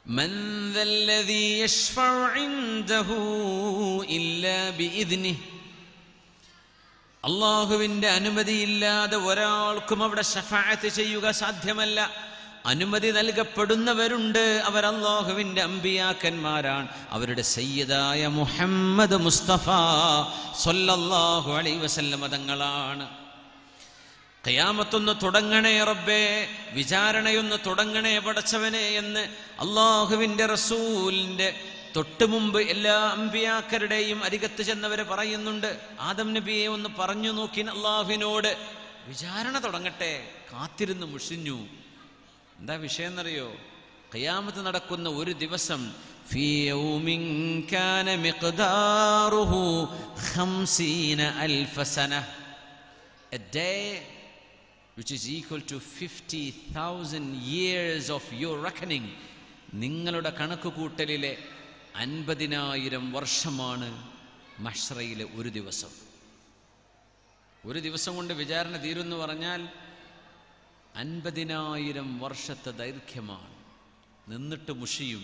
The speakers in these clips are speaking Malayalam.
من ذا الذي يشفع عنده إلا بإذنه അള്ളാഹുവിൻ്റെ അനുമതിയില്ലാതെ ഒരാൾക്കും അവിടെ ഷഫായത്ത് ചെയ്യുക സാധ്യമല്ല അനുമതി നൽകപ്പെടുന്നവരുണ്ട് അവർ അള്ളാഹുവിൻ്റെ അമ്പിയാക്കന്മാരാണ് അവരുടെ സയ്യിദായ മുഹമ്മദ് മുസ്തഫ സൊല്ലല്ലാഹു അലൈ വസല്ലമ തങ്ങളാണ് ഖയാമത്തൊന്ന് തുടങ്ങണേ റബ്ബേ വിചാരണയൊന്ന് തുടങ്ങണേ പടച്ചവനെ എന്ന് അള്ളാഹുവിൻ്റെ റസൂലിൻ്റെ തൊട്ടു മുമ്പ് എല്ലാ അമ്പിയാക്കരുടെയും അരികത്ത് ചെന്നവരെ പറയുന്നുണ്ട് ആദം നബിയെ ഒന്ന് പറഞ്ഞു നോക്കി അള്ളാഹുവിനോട് വിചാരണ തുടങ്ങട്ടെ കാത്തിരുന്ന് മുഷിഞ്ഞു എന്താ വിഷയം എന്നറിയോ ഖയാമത്ത് നടക്കുന്ന ഒരു ദിവസം ഫീ യൗമിൻ കാന മിഖ്ദാറുഹു ഖംസീന അൽഫ സന a day which is equal to 50,000 years of your reckoning നിങ്ങളുടെ കണക്ക് കൂട്ടലിലെ അൻപതിനായിരം വർഷമാണ് മഷ്റയിലെ ഒരു ദിവസം ഒരു ദിവസം കൊണ്ട് വിചാരണ തീരുമെന്ന് പറഞ്ഞാൽ അൻപതിനായിരം വർഷത്തെ ദൈർഘ്യമാണ് നിന്നിട്ട് മുഷിയും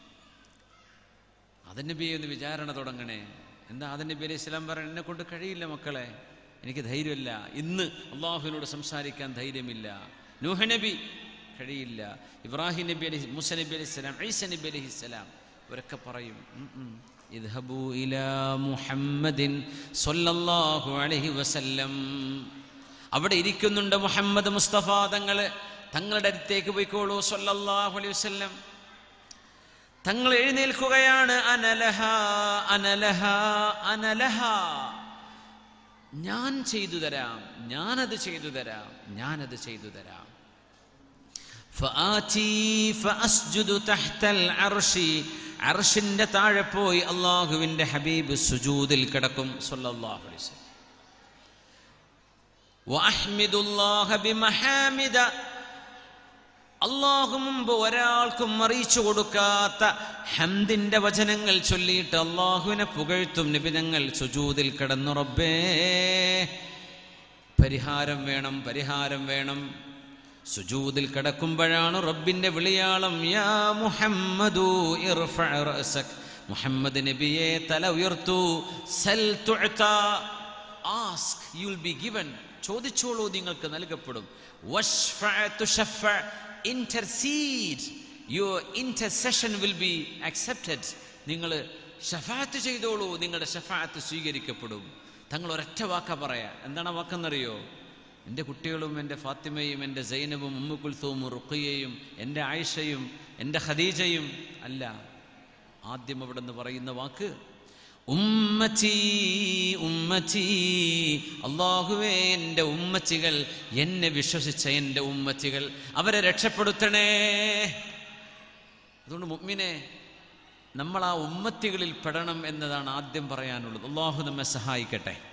അതിനബി ഒന്ന് വിചാരണ തുടങ്ങണേ എന്താ അതിനബി അലൈഹി സ്വലാം പറയാൻ എന്നെ കൊണ്ട് കഴിയില്ല മക്കളെ എനിക്ക് ധൈര്യമില്ല ഇന്ന് അള്ളാഹുവിനോട് സംസാരിക്കാൻ ധൈര്യമില്ല നൂഹ നബി കഴിയില്ല ഇബ്രാഹിം നബി അലി മുസ നബി അലൈഹി സ്വലാം ഐസ നബി അലൈഹി സ്വലാം ഇവരൊക്കെ പറയും ഉം, ഉം. ഇദ്ഹബൂ ഇലാ മുഹമ്മദിൻ സ്വല്ലല്ലാഹു അലൈഹി വസല്ലം അവിടെ ഇരിക്കുന്നുണ്ട് മുഹമ്മദ് മുസ്തഫ തങ്ങള് തങ്ങളുടെ അടുത്തേക്ക് പോയിക്കോളൂ സ്വല്ലല്ലാഹു അലൈഹി വസല്ലം തങ്ങൾ എഴുന്നേൽക്കുകയാണ് അനലഹ അനലഹ അനലഹ ഞാൻ ചെയ്തു തരാം ഞാനത് ചെയ്തു തരാം ഞാനത് ചെയ്തു തരാം فآتي فأسجد تحت العرش അർഷിന്റെ താഴെ പോയി അള്ളാഹുവിന്റെ ഹബീബ് സുജൂദിൽ കിടക്കും സല്ലല്ലാഹു അലൈഹി വസല്ലം وأحمد الله بمحامد അള്ളാഹു മുമ്പ് ഒരാൾക്കും അറിയിച്ചു കൊടുക്കാത്ത ഹംദിന്റെ വചനങ്ങൾ ചൊല്ലിയിട്ട് അള്ളാഹുവിനെ പുകഴ്ത്തും നിബിതങ്ങൾ സുജൂതിൽ കിടന്നു റബ്ബേ പരിഹാരം വേണം പരിഹാരം വേണം സുജൂദിൽ കിടക്കുമ്പോഴാണ് റബ്ബിന്റെ വിളിയാളം യാ മുഹമ്മദു ഇർഫഅ റഅസക് മുഹമ്മദ് നബിയെ തല ഉയർത്തു സൽ തുഅത ask you will be given ചോദിച്ചോളൂ നിങ്ങൾക്ക് നൽകപ്പെടും വഷ്ഫഅ തുശഫഅ intercede your intercession will be accepted നിങ്ങൾ ഷഫാത്ത് ചെയ്തോളൂ നിങ്ങളുടെ ഷഫാത്ത് സ്വീകരിക്കപ്പെടും തങ്ങൾ ഒരൊറ്റ വാക്ക പറയാ എന്താണ് ആ വാക്കെന്നറിയോ എൻ്റെ കുട്ടികളും എൻ്റെ ഫാത്തിമയും എൻ്റെ സൈനബും ഉമ്മു കുൽസവും റുഖിയയും എൻ്റെ ആയിഷയും എൻ്റെ ഖദീജയും അല്ല ആദ്യം അവിടെ നിന്ന് പറയുന്ന വാക്ക് ഉമ്മച്ചി ഉമ്മച്ചി അള്ളാഹുവേ എൻ്റെ ഉമ്മച്ചികൾ എന്നെ വിശ്വസിച്ച എൻ്റെ ഉമ്മച്ചികൾ അവരെ രക്ഷപ്പെടുത്തണേ അതുകൊണ്ട് മുഗ്മിനെ നമ്മൾ ആ ഉമ്മത്തികളിൽ പെടണം എന്നതാണ് ആദ്യം പറയാനുള്ളത് അള്ളാഹു നമ്മെ സഹായിക്കട്ടെ